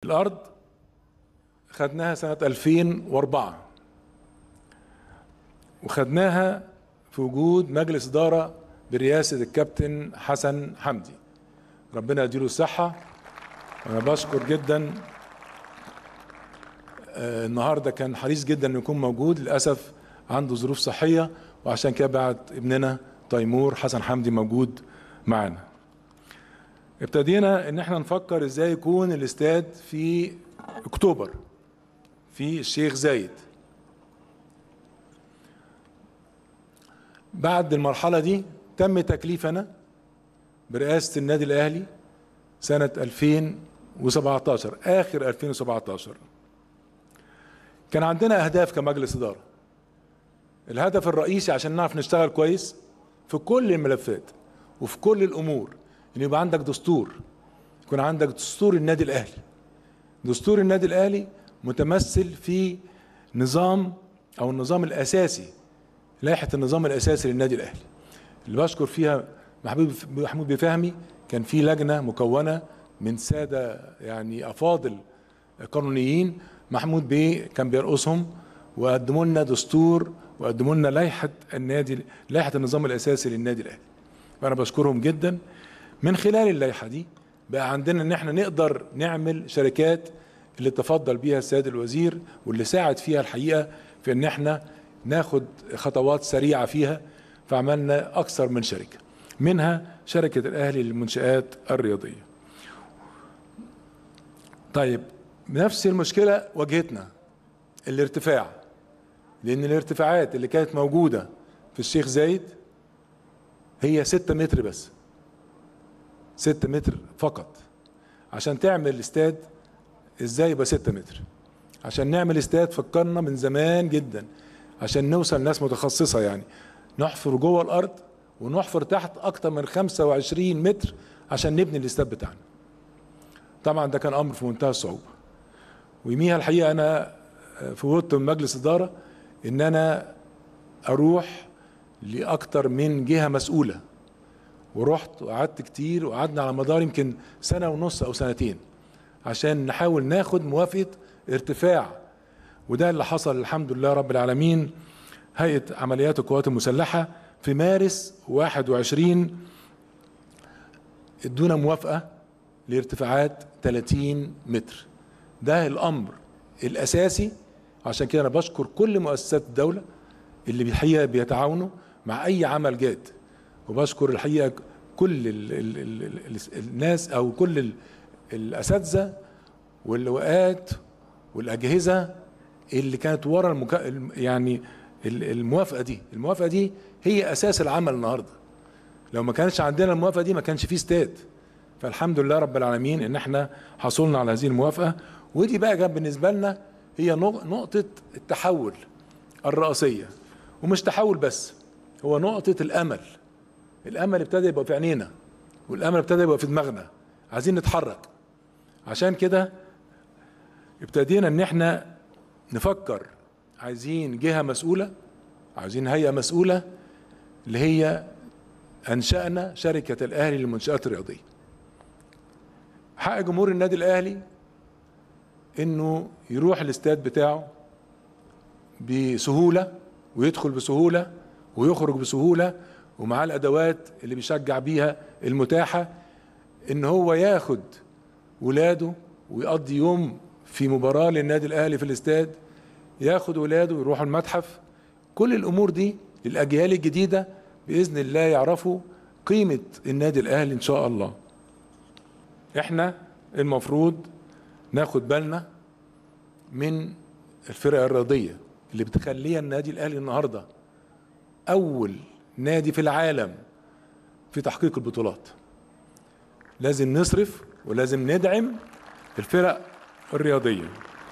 الأرض خدناها سنة 2004 وخدناها في وجود مجلس إدارة برئاسة الكابتن حسن حمدي ربنا يديله الصحة وأنا بشكر جدا آه، النهارده كان حريص جدا انه يكون موجود للاسف عنده ظروف صحيه وعشان كده بعت ابننا تيمور حسن حمدي موجود معانا ابتدينا ان احنا نفكر ازاي يكون الاستاد في اكتوبر في الشيخ زايد بعد المرحله دي تم تكليفنا برئاسه النادي الاهلي سنه 2017 اخر 2017 كان عندنا اهداف كمجلس اداره الهدف الرئيسي عشان نعرف نشتغل كويس في كل الملفات وفي كل الامور ان يبقى عندك دستور يكون عندك دستور النادي الاهلي دستور النادي الاهلي متمثل في نظام او النظام الاساسي لائحه النظام الاساسي للنادي الاهلي اللي بشكر فيها محمود محمود بفهمي كان في لجنه مكونه من ساده يعني افاضل قانونيين محمود بيه كان بيرقصهم وقدموا لنا دستور وقدموا لنا لائحه النادي لائحه النظام الاساسي للنادي الاهلي وانا بشكرهم جدا من خلال اللائحه دي بقى عندنا ان احنا نقدر نعمل شركات اللي تفضل بيها السيد الوزير واللي ساعد فيها الحقيقه في ان احنا ناخد خطوات سريعه فيها فعملنا اكثر من شركه منها شركه الاهلي للمنشات الرياضيه طيب نفس المشكله واجهتنا الارتفاع لان الارتفاعات اللي كانت موجوده في الشيخ زايد هي 6 متر بس 6 متر فقط عشان تعمل استاد ازاي يبقى 6 متر عشان نعمل استاد فكرنا من زمان جدا عشان نوصل ناس متخصصه يعني نحفر جوه الارض ونحفر تحت اكتر من 25 متر عشان نبني الاستاد بتاعنا طبعا ده كان امر في منتهى الصعوبه ويميها الحقيقه انا فوضت من مجلس اداره ان انا اروح لاكتر من جهه مسؤوله ورحت وقعدت كتير وقعدنا على مدار يمكن سنه ونص او سنتين عشان نحاول ناخد موافقه ارتفاع وده اللي حصل الحمد لله رب العالمين هيئه عمليات القوات المسلحه في مارس 21 ادونا موافقه لارتفاعات 30 متر ده الامر الاساسي عشان كده انا بشكر كل مؤسسات الدوله اللي الحقيقه بيتعاونوا مع اي عمل جاد وبشكر الحقيقه كل ال ال ال ال الناس او كل ال الاساتذه واللواءات والاجهزه اللي كانت ورا المكا... يعني الموافقه دي الموافقه دي هي اساس العمل النهارده لو ما كانش عندنا الموافقه دي ما كانش فيه استاد فالحمد لله رب العالمين ان احنا حصلنا على هذه الموافقه ودي بقى كان بالنسبه لنا هي نقطه التحول الرئيسيه ومش تحول بس هو نقطه الامل الامل ابتدى يبقى في عينينا والامل ابتدى يبقى في دماغنا عايزين نتحرك عشان كده ابتدينا ان احنا نفكر عايزين جهه مسؤوله عايزين هيئه مسؤوله اللي هي انشانا شركه الاهلي للمنشات الرياضيه حق جمهور النادي الاهلي انه يروح الاستاد بتاعه بسهوله ويدخل بسهوله ويخرج بسهوله ومعاه الادوات اللي بيشجع بيها المتاحه ان هو ياخد ولاده ويقضي يوم في مباراه للنادي الاهلي في الاستاد ياخد ولاده ويروحوا المتحف كل الامور دي للاجيال الجديده باذن الله يعرفوا قيمه النادي الاهلي ان شاء الله احنا المفروض ناخد بالنا من الفرق الرياضيه اللي بتخليها النادي الاهلي النهارده اول نادي في العالم في تحقيق البطولات لازم نصرف ولازم ندعم الفرق الرياضيه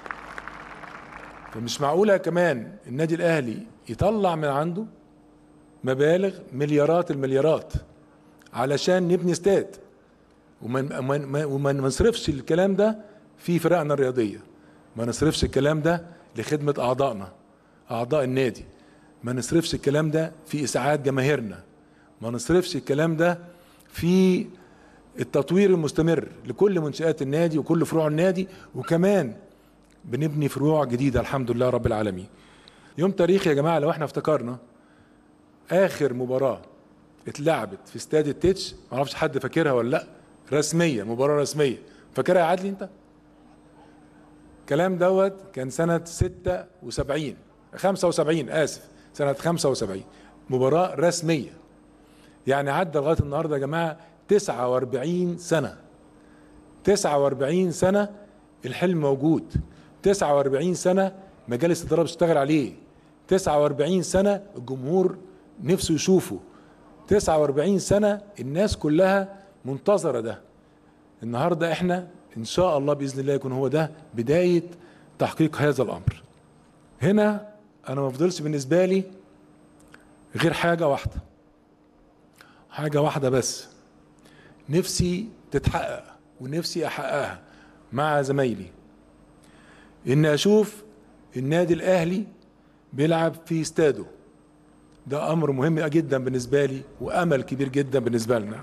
فمش معقوله كمان النادي الاهلي يطلع من عنده مبالغ مليارات المليارات علشان نبني استاد وما وما نصرفش الكلام ده في فرقنا الرياضيه ما نصرفش الكلام ده لخدمه اعضائنا اعضاء النادي ما نصرفش الكلام ده في اسعاد جماهيرنا ما نصرفش الكلام ده في التطوير المستمر لكل منشآت النادي وكل فروع النادي وكمان بنبني فروع جديدة الحمد لله رب العالمين يوم تاريخي يا جماعة لو احنا افتكرنا آخر مباراة اتلعبت في استاد التتش معرفش حد فاكرها ولا لا رسمية مباراة رسمية فاكرها يا عدلي انت؟ الكلام دوت كان سنة 76 75 آسف سنة 75 مباراة رسمية يعني عدى لغاية النهاردة يا جماعة 49 سنة 49 سنة الحلم موجود 49 سنة مجالس الإدارة بتشتغل عليه 49 سنة الجمهور نفسه يشوفه 49 سنة الناس كلها منتظرة ده النهاردة احنا ان شاء الله باذن الله يكون هو ده بدايه تحقيق هذا الامر هنا انا ما فضلش بالنسبه لي غير حاجه واحده حاجه واحده بس نفسي تتحقق ونفسي احققها مع زمايلي ان اشوف النادي الاهلي بيلعب في استاده ده امر مهم جدا بالنسبه لي وامل كبير جدا بالنسبه لنا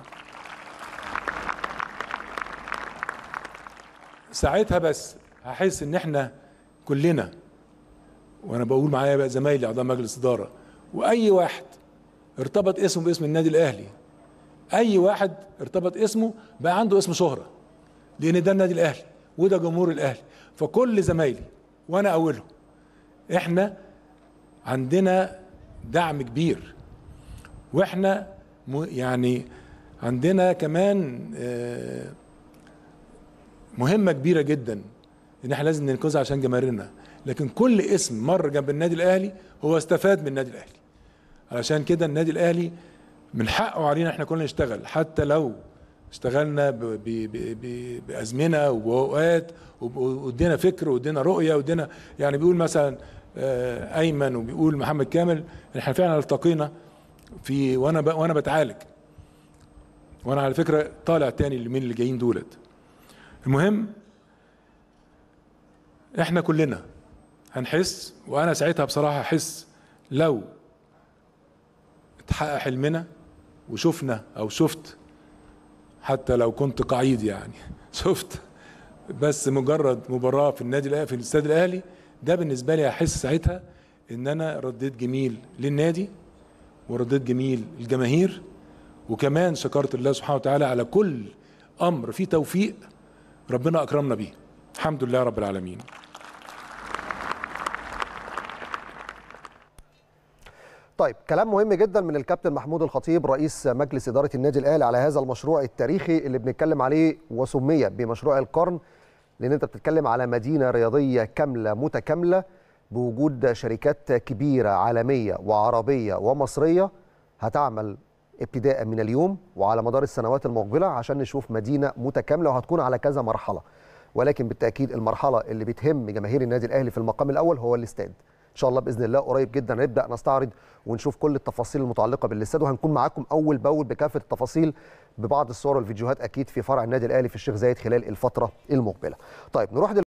ساعتها بس هحس ان احنا كلنا وانا بقول معايا بقى زمايلي اعضاء مجلس اداره واي واحد ارتبط اسمه باسم النادي الاهلي اي واحد ارتبط اسمه بقى عنده اسم شهره لان ده النادي الاهلي وده جمهور الاهلي فكل زمايلي وانا اولهم احنا عندنا دعم كبير واحنا يعني عندنا كمان آه مهمة كبيرة جدا ان احنا لازم ننقذها عشان جماهيرنا لكن كل اسم مر جنب النادي الاهلي هو استفاد من النادي الاهلي علشان كده النادي الاهلي من حقه علينا احنا كلنا نشتغل حتى لو اشتغلنا ب ب ب بازمنه وباوقات وادينا فكر وادينا رؤيه وادينا يعني بيقول مثلا ايمن وبيقول محمد كامل احنا فعلا التقينا في وانا وانا بتعالج وانا على فكره طالع تاني اليومين اللي جايين دولت المهم احنا كلنا هنحس وانا ساعتها بصراحه احس لو اتحقق حلمنا وشفنا او شفت حتى لو كنت قعيد يعني شفت بس مجرد مباراه في النادي الاهلي في الاستاد الاهلي ده بالنسبه لي احس ساعتها ان انا رديت جميل للنادي ورديت جميل للجماهير وكمان شكرت الله سبحانه وتعالى على كل امر فيه توفيق ربنا اكرمنا بيه الحمد لله رب العالمين طيب كلام مهم جدا من الكابتن محمود الخطيب رئيس مجلس اداره النادي الاهلي على هذا المشروع التاريخي اللي بنتكلم عليه وسمي بمشروع القرن لان انت بتتكلم على مدينه رياضيه كامله متكامله بوجود شركات كبيره عالميه وعربيه ومصريه هتعمل ابتداء من اليوم وعلى مدار السنوات المقبله عشان نشوف مدينه متكامله وهتكون على كذا مرحله ولكن بالتاكيد المرحله اللي بتهم جماهير النادي الاهلي في المقام الاول هو الاستاد ان شاء الله باذن الله قريب جدا نبدا نستعرض ونشوف كل التفاصيل المتعلقه بالاستاد وهنكون معاكم اول باول بكافه التفاصيل ببعض الصور والفيديوهات اكيد في فرع النادي الاهلي في الشيخ زايد خلال الفتره المقبله طيب نروح